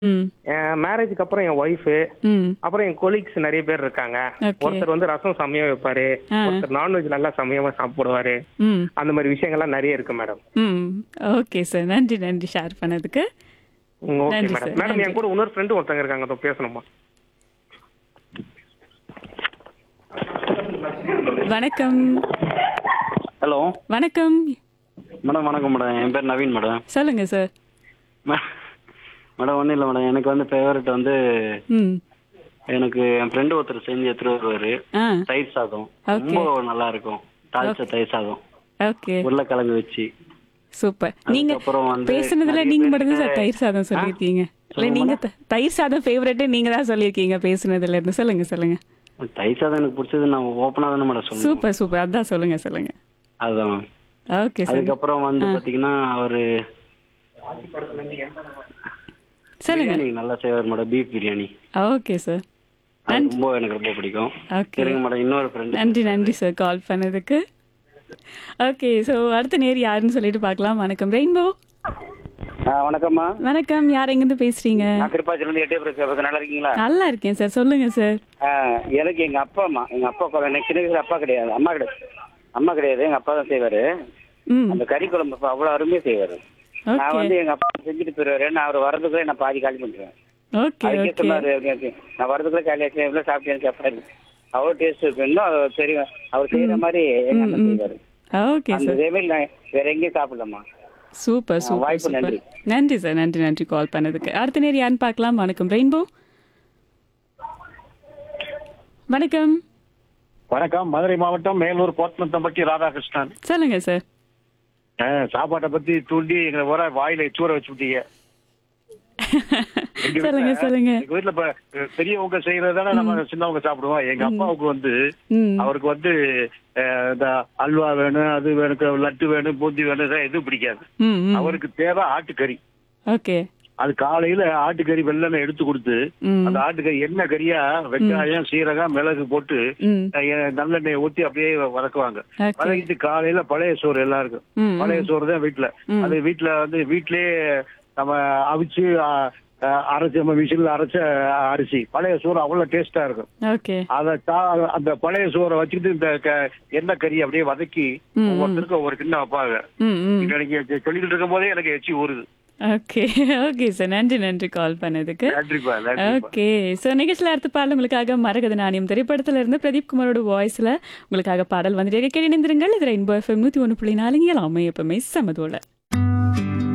ம் மேரேஜுக்கு அப்புறம் என் ஒய்ஃபு ம் அப்புறம் என் கொலீக்ஸ் நிறைய பேர் இருக்காங்க Okay. ஒருத்தர் வந்து ரசம் செம்மையா வைப்பாரு ஆ. ஒருத்தர் நான்வெஜ் நல்லா செம்மையா சாப்பிடுவாரு ம் அந்த மாதிரி விஷயங்கள்லாம் நிறைய இருக்கு மேடம் ம் ஓகே சார் நன்றி நன்றி ஷேர் பண்ணதுக்கு ஓகே நன்றி மேடம் சார், மேடம் நன்றி. என் கூட இன்னொரு ஃப்ரெண்டு ஒருத்தங்க இருக்காங்க அதோ பேசணுமா வணக்கம் ஹலோ வணக்கம் மேடம் வணக்கம் மேடம் என் பேர் நவீன் மேடம் சொல்லுங்க சார் மே- மேடம் ஒன்றும் இல்லை மேடம் எனக்கு வந்து ஃபேவரட் வந்து ம் எனக்கு என் ஃப்ரெண்டு ஒருத்தர் செஞ்சு எடுத்துட்டு வருவாரு ஆ தயிர் சாதம் Okay. ரொம்ப நல்லா இருக்கும் தாளிச்ச தயிர் சாதம் ஓகே உருளைக்கிழங்கு வச்சு சூப்பர் நீங்க அதுக்கப்புறம் வந்து பேசுனதுல நிறைய நீங்க மட்டும் தான் பேருக்கு- சார் தயிர் சாதம் சொல்லியிருக்கீங்க இல்ல சொல்லுங்க நீங்க த- தயிர் சாதம் ஃபேவரட் நீங்க தான் சொல்லியிருக்கீங்க பேசுனதுல இருந்து சொல்லுங்க சொல்லுங்க தயிர் சாதம் எனக்கு பிடிச்சது நான் ஓப்பனாக தானே மேடம் சொல்லுவேன் சூப்பர் சூப்பர் அதான் சொல்லுங்க சொல்லுங்க அதுதான் ஓகே சார் அதுக்கப்புறம் வந்து பாத்தீங்கன்னா அவரு சொல்லுங்க பிரியாணி நல்லா செய்வார் madam beef biryani okay sir அது ரொம்ப எனக்கு ரொம்ப பிடிக்கும் ஓகே சரிங்க மேடம் இன்னொரு ஃப்ரெண்டு நன்றி நன்றி சார் கால் பண்ணதுக்கு ஓகே ஸோ அடுத்த நேர் யாருன்னு சொல்லிட்டு பார்க்கலாம் வணக்கம் ரெயின்போ வணக்கம்மா வணக்கம் யார் எங்கேருந்து பேசுறீங்க நான் திருப்பாச்சிலேருந்து எட்டே பிரச்சனை நல்லா இருக்கீங்களா நல்லா இருக்கேன் சார் சொல்லுங்க சார் ஆ, எனக்கு எங்க அப்பா அம்மா எங்க அப்பா கொ- எனக்கு சின்ன வயசுல அப்பா கிடையாது அம்மா கிடையாது அம்மா கிடையாது எங்க அப்பா தான் செய்வாரு ம் அந்த கறி குழம்பு அப்பா அவ்வளவு அருமையா செய்வாரு நான் ஓகே வந்து எங்க அப்பா செஞ்சுட்டு போயிருவாரு நான் அவர் வரதுக்குள்ள நான் பாதி காலி பண்ணிடுவேன் ஓகே அதுக்கே ஓகே சொன்னாரு okay, okay. நான் வரதுக்குள்ள காலி ஆச்சு எவ்வளவு சாப்பிட்டேன்னு கேட்பாரு அவ்வளவு டேஸ்ட் இருக்கு இன்னும் அவர் தெரியும் அவர் செய்யற மாதிரி எங்க அண்ணன் செய்வாரு ஓகே அந்த சார் இதே மாதிரி நான் வேற எங்கேயும் சாப்பிடலாமா சூப்பர் சூப்பர் வாய்ப்பு சூப்பர் நன்றி. நன்றி சார் நன்றி நன்றி கால் பண்ணதுக்கு அடுத்த நேர் யாருன்னு பார்க்கலாம் வணக்கம் ரெயின்போ வணக்கம் வணக்கம் மதுரை மாவட்டம் மேலூர் போத்தனத்தம்பட்டி ராதாகிருஷ்ணன் சொல்லுங்க சார் ஆ, சாப்பாட்டை பத்தி தூண்டி எங்களை வர வாயில சூற வச்சு விட்டீங்க எங்க சொல்லுங்க வீட்ல- சொல்லுங்க எங்க வீட்டுல இப்ப அஹ், பெரியவங்க செய்யறதானே நம்ம சின்னவங்க சாப்பிடுவோம் எங்க அப்பாவுக்கு வந்து ம் அவருக்கு வந்து அஹ், இந்த அல்வா வேணும் அது வேணும் லட்டு வேணும் பூந்தி வேணும் இதெல்லாம் எதுவும் பிடிக்காது ம் ம் அவருக்கு தேவை ஆட்டுக்கறி ஓகே அது காலையில ஆட்டுக்கறி வெள்ளெண்ணெய் எடுத்து கொடுத்து ம் அந்த ஆட்டுக்கறி எண்ணெய் கறியா வெங்காயம் சீரகம் மிளகு போட்டு ம் அஹ், நல்லெண்ணெய் ஊத்தி அப்படியே வதக்குவாங்க ஓகே வதக்கிட்டு காலையில பழைய சோறு எல்லாருக்கும் ம் பழைய சோறு தான் வீட்டுல ம். அது வீட்டுல வந்து வீட்லயே நம்ம அவிச்சு அ, அ, அரைச்சு நம்ம மிஷின்ல அரைச்ச அரிசி பழைய சோறு அவ்வளவு டேஸ்டா இருக்கும் ஓகே அத தா- அந்த பழைய சோறை வச்சுட்டு இந்த க- எண்ணெய் கறி அப்படியே வதக்கி ம், ம். ஒவ்வொருத்தருக்கும் ஒவ்வொரு கிண்ணம் வைப்பாங்க ம் ம் இப்ப எனக்கு சொல்லிட்டு இருக்கும் போதே எனக்கு எச்சி ஊறுது ஓகே ஓகே சார் நன்றி நன்றி கால் பண்ணதுக்கு நன்றிப்பா நன்றிப்பா ஓகே ஸோ நிகழ்ச்சியில் அடுத்த பாடல் உங்களுக்காக மரகத நாணயம் திரைப்படத்துல இருந்து பிரதீப் குமாரோட வாய்ஸ்ல உங்களுக்காக பாடல் வந்துட்டு கேட்டு இணைந்திருங்கள் இது ரெயின்போ எஃப்எம் நூற்றி ஒன்று புள்ளி நாலுங்க எல்லாமே எப்பவுமே சமதோல